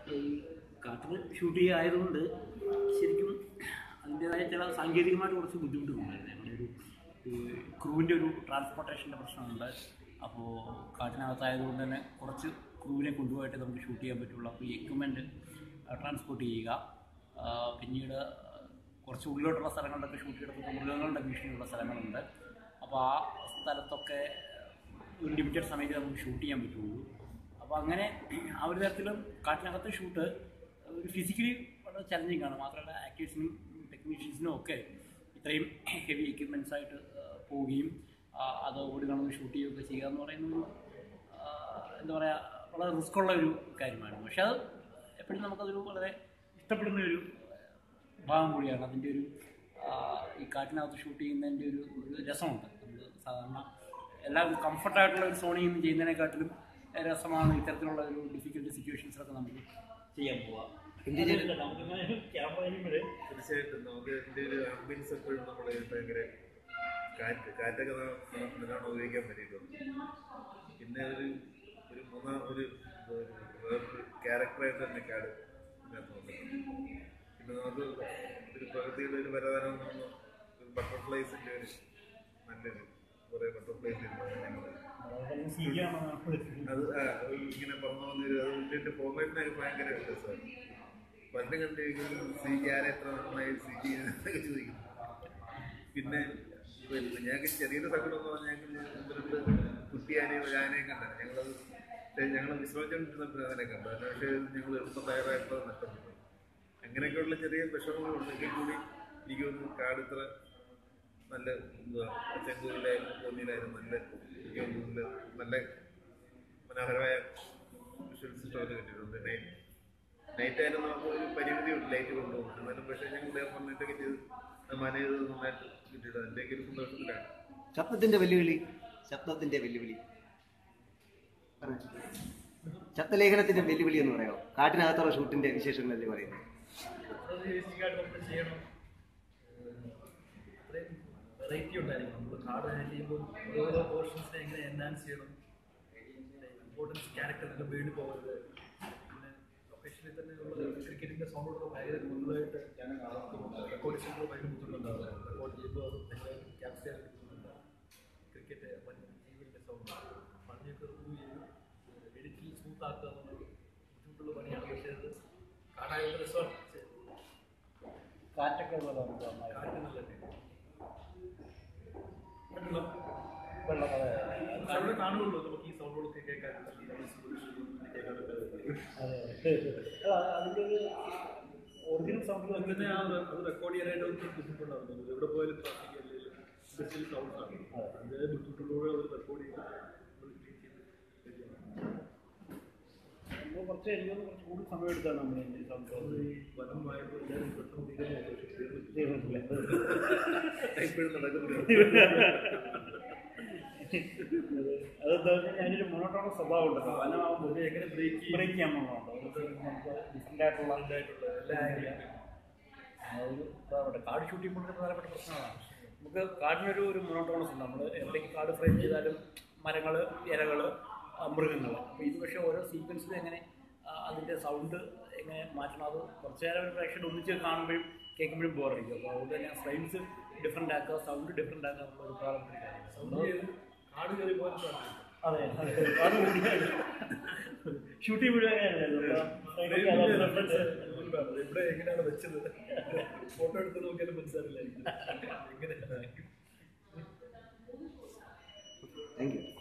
ഈ കാട്ടിൽ ഷൂട്ട് ചെയ്യായതുകൊണ്ട് ശരിക്കും അതിൻ്റേതായ ചില സാങ്കേതികമായിട്ട് കുറച്ച് ബുദ്ധിമുട്ടുകളുണ്ടായിരുന്നു ഞങ്ങളുടെ ഒരു ക്രൂവിൻ്റെ ഒരു ട്രാൻസ്പോർട്ടേഷൻ്റെ പ്രശ്നമുണ്ട് അപ്പോൾ കാട്ടിനകത്തായതുകൊണ്ട് തന്നെ കുറച്ച് ക്രൂവിനെ കൊണ്ടുപോയിട്ട് നമുക്ക് ഷൂട്ട് ചെയ്യാൻ പറ്റുള്ളൂ അപ്പോൾ ഈ എക്യുപ്മെൻറ്റ് ട്രാൻസ്പോർട്ട് ചെയ്യുക ആ, പിന്നീട് കുറച്ച് ഉള്ളിലോട്ടുള്ള സ്ഥലങ്ങളിലൊക്കെ ഷൂട്ട് ചെയ്തെടുക്കുന്ന മൃഗങ്ങളുടെ ഭീഷണിയുള്ള സ്ഥലങ്ങളുണ്ട് അപ്പോൾ ആ സ്ഥലത്തൊക്കെ ഒരു ലിമിറ്റഡ് സമയത്ത് നമുക്ക് ഷൂട്ട് ചെയ്യാൻ പറ്റുള്ളൂ അപ്പോൾ അങ്ങനെ ആ ഒരു തരത്തിലും കാട്ടിനകത്തെ ഷൂട്ട് ഒരു ഫിസിക്കലി വളരെ ചലഞ്ചിങ് ആണ് മാത്രമല്ല ആക്ടേഴ്സിനും ടെക്നീഷ്യൻസിനും ഒക്കെ ഇത്രയും ഹെവി എക്യുപ്മെൻറ്റ്സ് ആയിട്ട് ആ, പോവുകയും ആ, അത് ഓടി നടന്ന് ഷൂട്ട് ചെയ്യുകയൊക്കെ ചെയ്യുക എന്ന് പറയുന്നത് ഒരു, ആ, എന്താ പറയുക വളരെ റിസ്ക് ഉള്ള ഒരു കാര്യമാണ് പക്ഷെ അത് എപ്പോഴും നമുക്കതൊരു വളരെ ഇഷ്ടപ്പെടുന്ന ഒരു ഭാഗം കൂടിയാണ് അതിൻ്റെ ഒരു ആ, ഈ കാട്ടിനകത്ത് ഷൂട്ട് ചെയ്യുന്നതിൻ്റെ ഒരു ഒരു രസമുണ്ട് നമ്മൾ സാധാരണ എല്ലാം കംഫർട്ടായിട്ടുള്ള ഒരു സോണിൽ നിന്ന് ചെയ്യുന്നതിനെക്കാട്ടിലും രസമാണ് ഇത്തരത്തിലുള്ള ഒരു ഡിഫിക്കൽട്ട് സിറ്റുവേഷൻസിലൊക്കെ നമുക്ക് ചെയ്യാൻ പോവുക ക്യാമറ ചെയ്യുമ്പോഴേ തീർച്ചയായിട്ടും നമുക്ക് ഇതിന്റെ ഒരു ആംബിയൻസ് എപ്പോഴും നമ്മൾ ഭയങ്കര കാറ്റ് കാറ്റൊക്കെ നല്ലോണം ഉപയോഗിക്കാൻ പറ്റിയിട്ടുണ്ട് പിന്നെ ഒരു ഒരു മൂന്നാം ഒരു ഒരു വേറൊരു ക്യാരക്ടറായിട്ട് തന്നെ കാട് ഇതിനകത്ത് വന്നിട്ടുണ്ട് പിന്നെ നമുക്ക് ഒരു പ്രകൃതിയുടെ ഒരു വരദാനം എന്ന് പറഞ്ഞാൽ ഒരു ബട്ടർഫ്ലൈസിന്റെ ഒരു നല്ലൊരു കുറേ ബട്ടർഫ്ലൈസ് അത് ആ, ഒരു ഇങ്ങനെ പറഞ്ഞു വന്നൊരു അതിന്റെ ഫോർമാറ്റിനൊക്കെ ഭയങ്കര രസമാണ് പണ്ട് കണ്ടിരിക്കുന്നത് സിക്ക് ആരെ എത്ര നന്നായി സിക്ക് ചെയ്യുന്നതൊക്കെ ചോദിക്കുന്നു പിന്നെ പിന്നെ ഞങ്ങൾക്ക് ചെറിയൊരു സങ്കടം എന്ന് പറഞ്ഞാൽ ഞങ്ങൾ രണ്ട് കുട്ടിയാനെയും ഒരു ആനയും കണ്ടാണ് ഞങ്ങളത് ഞങ്ങൾ വിശ്രമിച്ചുകൊണ്ടിരുന്നപ്പോൾ അതിനെ കണ്ടു അതിന് പക്ഷേ ഞങ്ങൾ എളുപ്പം തയ്യാറായപ്പോൾ നഷ്ടപ്പെട്ടു അങ്ങനെയൊക്കെയുള്ള ചെറിയ വിഷമങ്ങൾ ഉണ്ടെങ്കിൽ കൂടി എനിക്ക് തോന്നുന്നു കാട് ഇത്ര നല്ല എന്തുവാ ചെങ്കൂരിലായാലും കോന്നിയിലായാലും നല്ല എനിക്ക് തോന്നുന്നു നല്ല മനോഹരമായ വിഷ്വൽസ് സ്റ്റോറി കിട്ടിയിട്ടുണ്ട് നൈറ്റ് നൈറ്റ് ആയാലും നമുക്ക് ഒരു പരിമിതിയുണ്ട് ലൈറ്റ് കൊണ്ടുപോകും എന്നാലും പക്ഷേ ഞങ്ങൾ പറഞ്ഞിട്ടൊക്കെ ചെയ്ത് അത് മാനേജ് ചെയ്ത് നന്നായിട്ട് കിട്ടിയിട്ടുണ്ട് അതിൻ്റെയൊക്കെ ഒരു സന്തോഷത്തിലാണ് ശബ്ദത്തിന്റെ വെല്ലുവിളി ശബ്ദത്തിന്റെ വെല്ലുവിളി പറ. ശബ്ദലേഖനത്തിന്റെ വെല്ലുവിളി എന്ന് പറയാമോ കാട്ടിനകത്തുള്ള ഷൂട്ടിന്റെ വിശേഷങ്ങളല്ലേ പറയുന്നത് നമ്മൾ ചെയ്യണം അത്രയും വെറൈറ്റി ഉണ്ടായിരിക്കും നമ്മൾ കാർഡ് ഹാൻഡിൽ ചെയ്യുമ്പോൾ ഓരോ പോർഷൻസിനെ എങ്ങനെ എൻഹാൻസ് ചെയ്യണം ഇമ്പോർട്ടൻസ് ക്യാരക്ടറിൻ്റെ വീട് പോകരുത് പിന്നെ ലൊക്കേഷനിൽ തന്നെ ഉള്ള ക്രിക്കറ്റിൻ്റെ സൗണ്ടോടൊക്കെ ഭയങ്കര കൂടുതലായിട്ട് റെക്കോർഡ് ചെയ്യുമ്പോൾ ഭയങ്കര ബുദ്ധിമുട്ടുണ്ടാവും റെക്കോർഡ് ചെയ്യുമ്പോൾ അത് ഭയങ്കര ക്യാപ്ചർ ചെയ്യാൻ ബുദ്ധിമുട്ടുണ്ടാവും ക്രിക്കറ്റ് ജീവൻ്റെ സൗണ്ട് പണിയൊക്കെ റിമൂവ് ചെയ്ത് എഡിറ്റിൽ സ്മൂത്ത് ആക്കുക എന്നുള്ളത് ബുദ്ധിമുട്ടുള്ള പണിയാണ് പക്ഷേ അത് കാണാനുള്ള രസമാണ് കാറ്റൊക്കെ പോലെ നമുക്ക് നന്നായി കാറ്റ് നല്ലതന്നെ വെള്ളം അതെ അവിടെ കാണുള്ളൂ നമുക്ക് ഈ സൗണ്ടുകളൊക്കെ കേൾക്കാൻ കേൾക്കാൻ അതെ അല്ല, അതിൻ്റെ ഒരു ഒറിജിനൽ സൗണ്ട് അങ്ങനെ ആ ഒരു- അത് റെക്കോർഡ് ചെയ്യാനായിട്ട് ഒത്തിരി ബുദ്ധിമുട്ടുണ്ടാവും എവിടെ പോയാലും ട്രാഫിക് അല്ലെങ്കിൽ സ്പെഷ്യൽ സൗണ്ട്സ് ആണ് അതിൻ്റെ ബുദ്ധിമുട്ടുള്ളൂടെ അവർ റെക്കോർഡ് ചെയ്ത് നമ്മൾ ക്ലീൻ ചെയ്ത് ശരിയാണ് നമ്മൾ കുറച്ച് എനിക്ക് തോന്നുന്നു കുറച്ച് കൂടുതൽ സമയം എടുത്താണ് നമ്മൾ ഇതിൻ്റെ സൗണ്ട് അത് ഈ വനം വായപ്പോൾ എല്ലാവരും പെട്ടെന്ന് തീരുന്നു തീർന്നിട്ടില്ല തീർന്നിട്ടില്ല ഇപ്പോഴും നടക്കുന്നുണ്ട് അതെന്താ വെച്ചാൽ അതിനൊരു മോണോട്ടോണ സ്വഭാവം ഉണ്ടല്ലോ വനമാകുമ്പോൾ അത് എങ്ങനെ ബ്രേക്ക് ചെയ്യും ബ്രേക്ക് ചെയ്യാൻ പോകുന്നുണ്ട് അതുകൊണ്ട് നമുക്ക് ഡിഫറെൻ്റ് ആയിട്ടുള്ള ഉണ്ടായിട്ടുള്ള എല്ലാ ആംഗിളും അതൊരു പ്രധാനപ്പെട്ട കാർഡ് ഷൂട്ട് ചെയ്യുമ്പോൾ ഒരു പ്രധാനപ്പെട്ട പ്രശ്നമാണ് നമുക്ക് കാർഡിനൊരു ഒരു മോണോട്ടോണസ് ഉണ്ട് നമ്മൾ എവിടേക്ക് കാർഡ് ഫ്രെയിം ചെയ്താലും മരങ്ങൾ ഇരകൾ മൃഗങ്ങൾ അപ്പോൾ ഇത് പക്ഷേ ഓരോ സീക്വൻസിലും എങ്ങനെ ആ, അതിൻ്റെ സൗണ്ട് എങ്ങനെ മാറ്റണം അത് കുറച്ച് നേരം ഒരു പ്രേക്ഷകർ ഒന്നിച്ച് കാണുമ്പോഴും കേൾക്കുമ്പോഴും ബോറടിക്കും അപ്പോൾ അതുകൊണ്ട് തന്നെ ഫ്രെയിംസ് ഡിഫറെൻ്റ് ആക്കുക സൗണ്ട് ഡിഫറെൻ്റ് ആക്കുക എന്നുള്ള ഒരു പ്രധാനപ്പെട്ട കാര്യമാണ് സൗണ്ട് ചെയ്ത് കാട് കയറി പോകാൻ സാധിക്കും അതെ അതെ അത് ഷൂട്ടിംഗ് മുഴുവൻ ഇവിടെ എങ്ങനെയാണ് വെച്ചത് ഫോട്ടോ എടുത്ത് നോക്കിയാലും മനസ്സിലാവില്ല എങ്ങനെ താങ്ക് യു